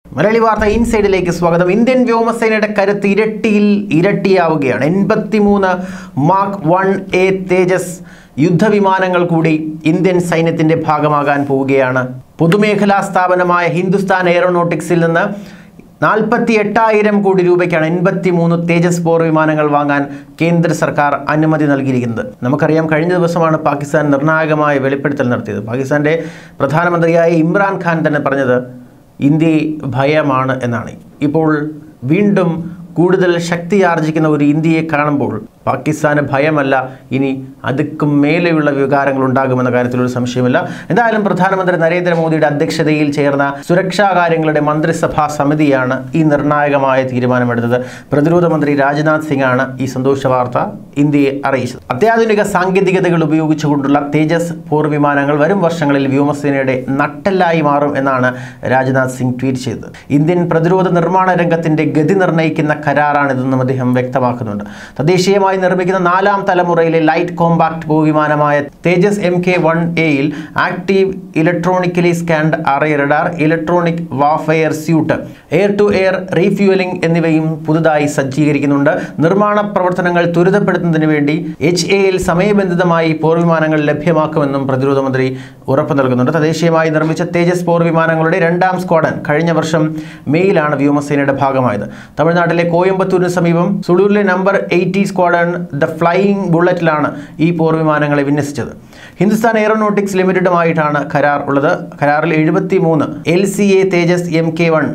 മലയാളി വാർത്ത ഇൻസൈഡിലേക്ക് സ്വാഗതം ഇന്ത്യൻ വ്യോമസേനയുടെ കരുത്ത് ഇരട്ടിയിൽ ഇരട്ടിയാവുകയാണ് എൺപത്തിമൂന്ന് മാർക്ക് വൺ എ തേജസ് യുദ്ധവിമാനങ്ങൾ കൂടി ഇന്ത്യൻ സൈന്യത്തിന്റെ ഭാഗമാകാൻ പോവുകയാണ് പൊതുമേഖലാ സ്ഥാപനമായ ഹിന്ദുസ്ഥാൻ എയറോനോട്ടിക്സിൽ നിന്ന് നാൽപ്പത്തി എട്ടായിരം കോടി രൂപയ്ക്കാണ് എൺപത്തി മൂന്ന് തേജസ് പോർ വിമാനങ്ങൾ വാങ്ങാൻ കേന്ദ്ര സർക്കാർ അനുമതി നൽകിയിരിക്കുന്നത് നമുക്കറിയാം കഴിഞ്ഞ ദിവസമാണ് പാകിസ്ഥാൻ നിർണായകമായ വെളിപ്പെടുത്തൽ നടത്തിയത് പാകിസ്ഥാന്റെ പ്രധാനമന്ത്രിയായ ഇമ്രാൻ ഖാൻ തന്നെ പറഞ്ഞത് ഇന്ത്യയെ ഭയമാണ് എന്നാണ് ഇപ്പോൾ വീണ്ടും കൂടുതൽ ശക്തി ആർജിക്കുന്ന ഒരു ഇന്ത്യയെ കാണുമ്പോൾ പാകിസ്ഥാന് ഭയമല്ല ഇനി അതുക്കും മേലെയുള്ള വികാരങ്ങൾ ഉണ്ടാകുമെന്ന കാര്യത്തിൽ ഒരു സംശയമില്ല എന്തായാലും പ്രധാനമന്ത്രി നരേന്ദ്രമോദിയുടെ അധ്യക്ഷതയിൽ ചേർന്ന സുരക്ഷാ കാര്യങ്ങളുടെ മന്ത്രിസഭാ സമിതിയാണ് ഈ നിർണായകമായ തീരുമാനമെടുത്തത് പ്രതിരോധ മന്ത്രി രാജ്നാഥ് സിംഗ് ആണ് ഈ സന്തോഷ വാർത്ത ഇന്ത്യയെ അറിയിച്ചത് അത്യാധുനിക സാങ്കേതികതകൾ ഉപയോഗിച്ചുകൊണ്ടുള്ള തേജസ് പോർ വിമാനങ്ങൾ വരും വർഷങ്ങളിൽ വ്യോമസേനയുടെ നട്ടെല്ലായി മാറും എന്നാണ് രാജ്നാഥ് സിംഗ് ട്വീറ്റ് ചെയ്തത് ഇന്ത്യൻ പ്രതിരോധ നിർമ്മാണ രംഗത്തിന്റെ ഗതി നിർണ്ണയിക്കുന്ന കരാറാണിതെന്നും അദ്ദേഹം വ്യക്തമാക്കുന്നുണ്ട് തദ്ദേശീയമായി നിർമ്മിക്കുന്ന നാലാം തലമുറയിലെ ലൈറ്റ് കോമ്പാക്ട് ഭൂവിമാനമായ തേജസ് എം കെ വൺ എയിൽ active electronically scanned array radar electronic warfare suite air to air refuelling എന്നിവയും പുതുതായി സജ്ജീകരിക്കുന്നുണ്ട് നിർമ്മാണ പ്രവർത്തനങ്ങൾ ത്വരിതപ്പെടുത്തുന്നതിന് വേണ്ടി എച്ച് എയിൽ സമയബന്ധിതമായി പോർവിമാനങ്ങൾ ലഭ്യമാക്കുമെന്നും പ്രതിരോധ മന്ത്രി ഉറപ്പു നൽകുന്നുണ്ട് തദ്ദേശീയമായി നിർമ്മിച്ച തേജസ് പോർ വിമാനങ്ങളുടെ രണ്ടാം സ്ക്വാഡൻ കഴിഞ്ഞ വർഷം മെയ്യിലാണ് വ്യോമസേനയുടെ ഭാഗമായത് തമിഴ്നാട്ടിലെ കോയമ്പത്തൂരിന് സമീപം സുളൂരിലെ number eighty squadron the flying ബുള്ളറ്റിലാണ് ഈ പോർ വിമാനങ്ങളെ വിന്യസിച്ചത് ഹിന്ദുസ്ഥാൻ എയറോനോട്ടിക്സ് ലിമിറ്റഡുമായിട്ടാണ് കരാർ ഉള്ളത് കരാറിൽ എഴുപത്തി മൂന്ന് L C A Tejas M K one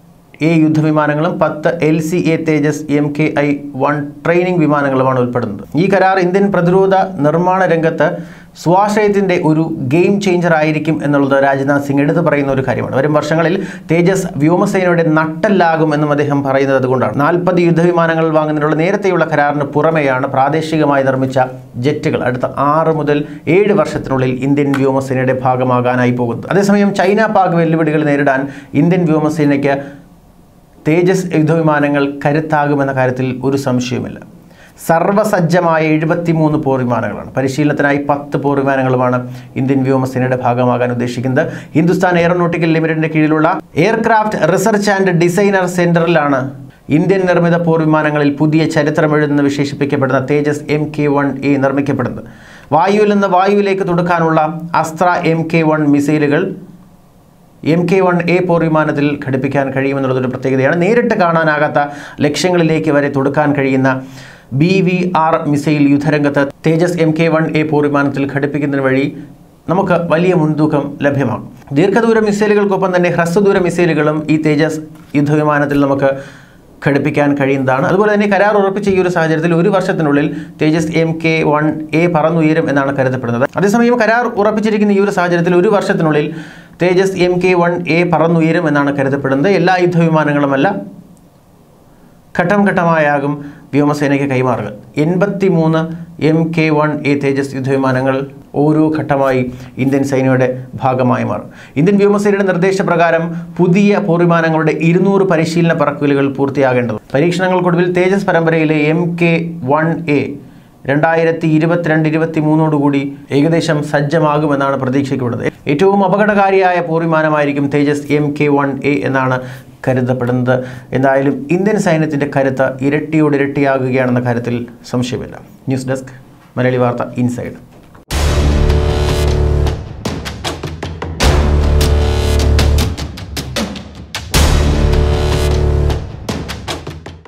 A യുദ്ധവിമാനങ്ങളും പത്ത് L C A Tejas M K I one training വിമാനങ്ങളുമാണ് ഉൾപ്പെടുന്നത് ഈ കരാർ ഇന്ത്യൻ പ്രതിരോധ നിർമ്മാണ രംഗത്ത് സ്വാശ്രയത്തിൻ്റെ ഒരു ഗെയിം ചേഞ്ചർ ആയിരിക്കും എന്നുള്ളത് രാജ്നാഥ് സിംഗ് എടുത്തു പറയുന്ന ഒരു കാര്യമാണ് വരും വർഷങ്ങളിൽ തേജസ് വ്യോമസേനയുടെ നട്ടല്ലാകും എന്നും അദ്ദേഹം പറയുന്നത് അതുകൊണ്ടാണ് നാൽപ്പത് യുദ്ധവിമാനങ്ങൾ വാങ്ങുന്നതിനുള്ള നേരത്തെയുള്ള കരാറിന് പുറമെയാണ് പ്രാദേശികമായി നിർമ്മിച്ച ജെറ്റുകൾ അടുത്ത ആറ് മുതൽ ഏഴ് വർഷത്തിനുള്ളിൽ ഇന്ത്യൻ വ്യോമസേനയുടെ ഭാഗമാകാനായി പോകുന്നത് അതേസമയം ചൈന പാക് വെല്ലുവിളികൾ നേരിടാൻ ഇന്ത്യൻ വ്യോമസേനയ്ക്ക് തേജസ് യുദ്ധവിമാനങ്ങൾ കരുത്താകുമെന്ന കാര്യത്തിൽ ഒരു സംശയവുമില്ല സർവസജ്ജമായ എഴുപത്തിമൂന്ന് പോർ വിമാനങ്ങളാണ് പരിശീലനത്തിനായി പത്ത് പോർ വിമാനങ്ങളുമാണ് ഇന്ത്യൻ വ്യോമസേനയുടെ ഭാഗമാകാൻ ഉദ്ദേശിക്കുന്നത് ഹിന്ദുസ്ഥാൻ എയറോനോട്ടിക്കൽ ലിമിറ്റഡിന്റെ കീഴിലുള്ള എയർക്രാഫ്റ്റ് റിസർച്ച് ആൻഡ് ഡിസൈനർ സെന്ററിലാണ് ഇന്ത്യൻ നിർമ്മിത പോർ വിമാനങ്ങളിൽ പുതിയ ചരിത്രമെഴുതെന്ന് വിശേഷിപ്പിക്കപ്പെടുന്ന Tejas M K one A നിർമ്മിക്കപ്പെടുന്നത് വായുവിൽ നിന്ന് വായുവിലേക്ക് തുടുക്കാനുള്ള അസ്ത്ര എം കെ വൺ മിസൈലുകൾ എം കെ വൺ എ പോർ വിമാനത്തിൽ ഘടിപ്പിക്കാൻ കഴിയുമെന്നുള്ളതൊരു പ്രത്യേകതയാണ് നേരിട്ട് കാണാനാകാത്ത ലക്ഷ്യങ്ങളിലേക്ക് വരെ തൊടുക്കാൻ കഴിയുന്ന ബി വി ആർ മിസൈൽ യുദ്ധരംഗത്ത് Tejas M K one A പോർ വിമാനത്തിൽ ഘടിപ്പിക്കുന്നതിന് വഴി നമുക്ക് വലിയ മുൻതൂക്കം ലഭ്യമാകും ദീർഘദൂര മിസൈലുകൾക്കൊപ്പം തന്നെ ഹ്രസ്വദൂര മിസൈലുകളും ഈ തേജസ് യുദ്ധവിമാനത്തിൽ നമുക്ക് ഘടിപ്പിക്കാൻ കഴിയുന്നതാണ് അതുപോലെ തന്നെ കരാർ ഉറപ്പിച്ച ഈ ഒരു സാഹചര്യത്തിൽ ഒരു വർഷത്തിനുള്ളിൽ Tejas M K one A പറന്നുയരും എന്നാണ് കരുതപ്പെടുന്നത് അതേസമയം കരാർ ഉറപ്പിച്ചിരിക്കുന്ന ഈ ഒരു സാഹചര്യത്തിൽ ഒരു വർഷത്തിനുള്ളിൽ Tejas M K one A പറന്നുയരും എന്നാണ് കരുതപ്പെടുന്നത് എല്ലാ യുദ്ധവിമാനങ്ങളുമല്ല ഘട്ടം ഘട്ടമായാകും വ്യോമസേനയ്ക്ക് കൈമാറുക എൺപത്തി മൂന്ന് M K one A Tejas യുദ്ധവിമാനങ്ങൾ ഓരോ ഘട്ടമായി ഇന്ത്യൻ സൈന്യയുടെ ഭാഗമായി മാറും ഇന്ത്യൻ വ്യോമസേനയുടെ നിർദ്ദേശപ്രകാരം പുതിയ പോർവിമാനങ്ങളുടെ ഇരുന്നൂറ് പരിശീലന പറക്കലുകൾ പൂർത്തിയാകേണ്ടത് പരീക്ഷണങ്ങൾക്കൊടുവിൽ തേജസ് പരമ്പരയിലെ എം കെ വൺ എ രണ്ടായിരത്തി ഇരുപത്തിരണ്ട് ഇരുപത്തി മൂന്നോടുകൂടി ഏകദേശം സജ്ജമാകുമെന്നാണ് പ്രതീക്ഷിക്കപ്പെടുന്നത് ഏറ്റവും അപകടകാരിയായ പോർവിമാനമായിരിക്കും Tejas M K one A എന്നാണ് കരുതപ്പെടുന്നത് എന്തായാലും ഇന്ത്യൻ സൈന്യത്തിൻ്റെ കരുത്ത് ഇരട്ടിയോടിരട്ടിയാകുകയാണെന്ന കാര്യത്തിൽ സംശയമില്ല ന്യൂസ് ഡെസ്ക് മലയാളി വാർത്ത ഇൻസൈഡ്